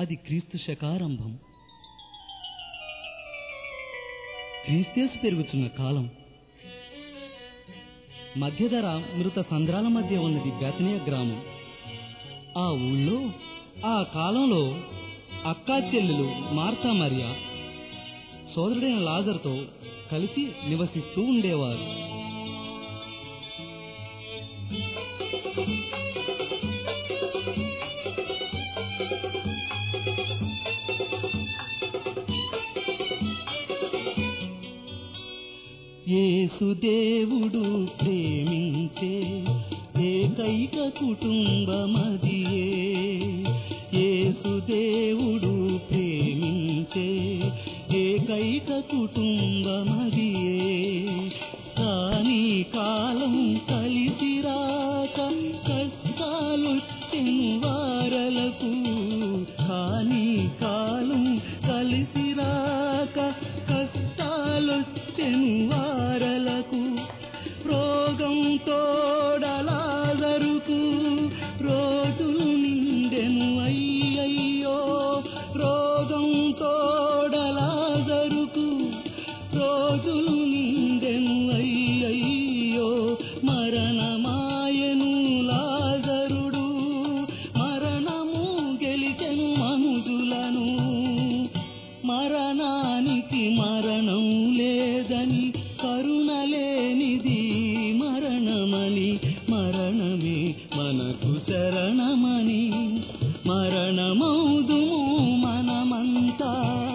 అది క్రీస్తు శకారంభం క్రీస్తేసు పెరుగుతున్న కాలం మధ్యధర మృత సంద్రాల మధ్య ఉన్నది బెతనియ గ్రామం ఆ ఊళ్ళో ఆ కాలంలో అక్కా చెల్లెలు మార్తా మరియా సోదరుడైన లాజర్తో కలిసి నివసిస్తూ ఉండేవారు యేసుదేవుడు ప్రేమించే ఏకైక కుటుంబమదియే యేసుదేవుడు ప్రేమించే ఏకైక కుటుంబమదియే కానీ కాలం కలిసి రాక కష్టాలొచ్చెను వారలకు కానీ కాలం కలిసి రాక కష్టాలొచ్చెను వారలకు రోగం తోడలాదరుకు రోజులు నిండెను అయ్యయ్యో రోగం తోడలాదరుకు రోజులు నిండెను అయ్యయ్యో మరణమాయను లాజరుడు మరణము గెలిచెను మనుజులను మరణానికి మరణం లేదని కరుణ లేనిది మరణమని మరణమే మనకు శరణమని మరణమౌదుము మనమంతా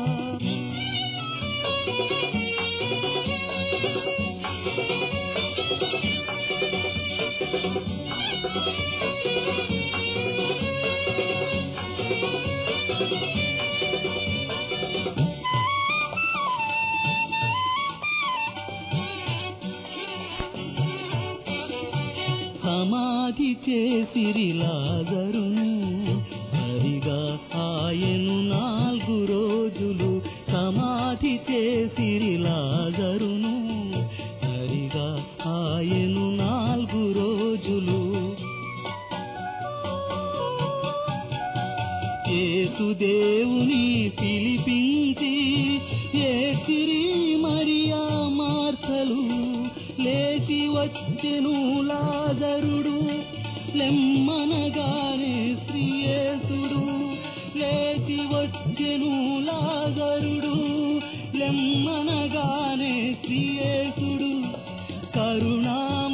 సమాధి చేసిరి లాజరును సరిగా ఆయను నాలుగు రోజులు సమాధి చేసిరి లాజరును సరిగా ఆయను నాలుగు రోజులు యేసుదేవుని పిలిపించి ఏసిరి మరియా మార్తలు లేచి వచ్చెను లాజరుడు లెమ్మనగానే శ్రీయేసుడు లేచి వచ్చెను లాజరుడు లెమ్మనగానే శ్రీయేసుడు కరుణా